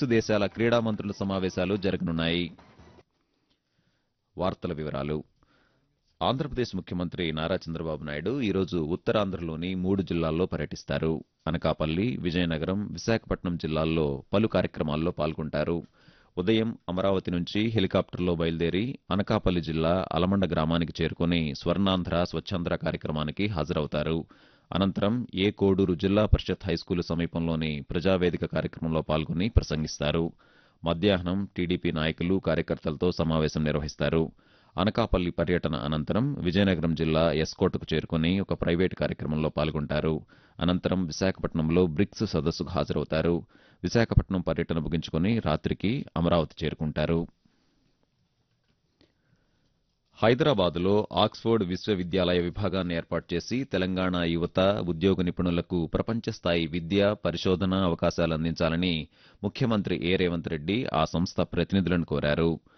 bricks దేశాల క్రీడా మంత్రుల సమావేశాలు జరగనున్నాయి వార్తల వివరాలు ఆంధ్రప్రదేశ్ ముఖ్యమంత్రి నారా చంద్రబాబు నాయుడు ఈరోజు ఉత్తరాంధ్రలోని మూడు జిల్లాల్లో పర్యటిస్తారు అనకాపల్లి విజయనగరం విశాఖపట్నం జిల్లాల్లో పలు కార్యక్రమాల్లో పాల్గొంటారు ఉదయం అమరావతి నుంచి హెలికాప్టర్లో బయలుదేరి అనకాపల్లి జిల్లా అలమండ గ్రామానికి చేరుకుని స్వర్ణాంధ్ర స్వచ్ఛాంధ్ర కార్యక్రమానికి హాజరవుతారు అనంతరం ఏ కోడూరు జిల్లా పరిషత్ హైస్కూలు సమీపంలోని ప్రజావేదిక కార్యక్రమంలో పాల్గొని ప్రసంగిస్తారు మధ్యాహ్నం టీడీపీ నాయకులు కార్యకర్తలతో సమావేశం నిర్వహిస్తారు అనకాపల్లి పర్యటన అనంతరం విజయనగరం జిల్లా ఎస్కోట్కు చేరుకుని ఒక ప్రైవేటు కార్యక్రమంలో పాల్గొంటారు అనంతరం విశాఖపట్నంలో బ్రిక్స్ సదస్సుకు హాజరవుతారు విశాఖపట్నం పర్యటన ముగించుకుని రాత్రికి అమరావతి చేరుకుంటారు హైదరాబాద్లో ఆక్స్ఫోర్డ్ విశ్వవిద్యాలయ విభాగాన్ని ఏర్పాటు చేసి తెలంగాణ యువత ఉద్యోగ నిపుణులకు ప్రపంచ స్థాయి విద్య పరిశోధన అవకాశాలు అందించాలని ముఖ్యమంత్రి ఏ రేవంత్ రెడ్డి ఆ సంస్థ ప్రతినిధులను కోరారు